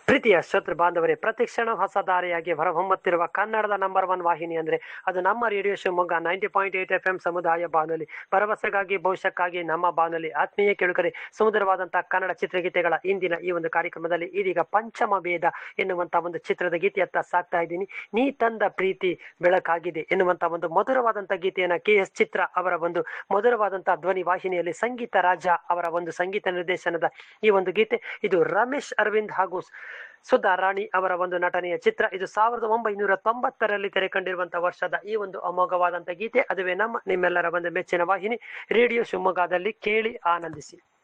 ಪ್ರೀತಿಯ ಶ್ರೋತೃ ಬಾಂಧವರೇ ಪ್ರತಿಕ್ಷಣ ಹೊಸ ದಾರಿಯಾಗಿ ಹೊರಹೊಮ್ಮುತ್ತಿರುವ ಕನ್ನಡದ ನಂಬರ್ ಒನ್ ವಾಹಿನಿ ಅಂದ್ರೆ ಅದು ನಮ್ಮ radio Shivamogga ninety point eight F M ಸಮುದಾಯ ಬಾನುಲಿ ಭರವಸೆಗಾಗಿ ಭವಿಷ್ಯಕ್ಕಾಗಿ ನಮ್ಮ ಬಾನುಲಿ ಆತ್ಮೀಯ ಕೇಳುಗರೆ ಸುಮಧುರವಾದಂತಹ ಕನ್ನಡ ಚಿತ್ರಗೀತೆಗಳ ಇಂದಿನ ಈ ಒಂದು ಕಾರ್ಯಕ್ರಮದಲ್ಲಿ ಇದೀಗ ಪಂಚಮ ವೇದ ಎನ್ನುವಂತ ಒಂದು ಚಿತ್ರದ ಗೀತೆಯತ್ತ ಸಾಕ್ತಾ ಇದ್ದೀನಿ ನೀ ತಂದ ಪ್ರೀತಿ ಬೆಳಕಾಗಿದೆ ಎನ್ನುವಂತ ಒಂದು ಮಧುರವಾದಂತಹ ಗೀತೆಯನ್ನ ಕೆ ಎಸ್ ಚಿತ್ರ ಅವರ ಒಂದು ಮಧುರವಾದಂತಹ ಧ್ವನಿ ವಾಹಿನಿಯಲ್ಲಿ ಸಂಗೀತ ರಾಜ ಅವರ ಒಂದು ಸಂಗೀತ ನಿರ್ದೇಶನದ ಈ ಒಂದು ಗೀತೆ ಇದು ರಮೇಶ್ ಅರವಿಂದ್ ಹಾಗೂ ಸುಧಾ ರಾಣಿ ಅವರ ಒಂದು ನಟನೆಯ ಚಿತ್ರ ಇದು ಸಾವಿರದ ಒಂಬೈನೂರ ತೊಂಬತ್ತರಲ್ಲಿ ತೆರೆ ಕಂಡಿರುವಂತಹ ವರ್ಷದ ಈ ಒಂದು ಅಮೋಘವಾದಂತಹ ಗೀತೆ ಅದುವೇ ನಮ್ಮ ನಿಮ್ಮೆಲ್ಲರ ಒಂದು ಮೆಚ್ಚಿನ ವಾಹಿನಿ ರೇಡಿಯೋ ಶಿವಮೊಗ್ಗದಲ್ಲಿ ಕೇಳಿ ಆನಂದಿಸಿ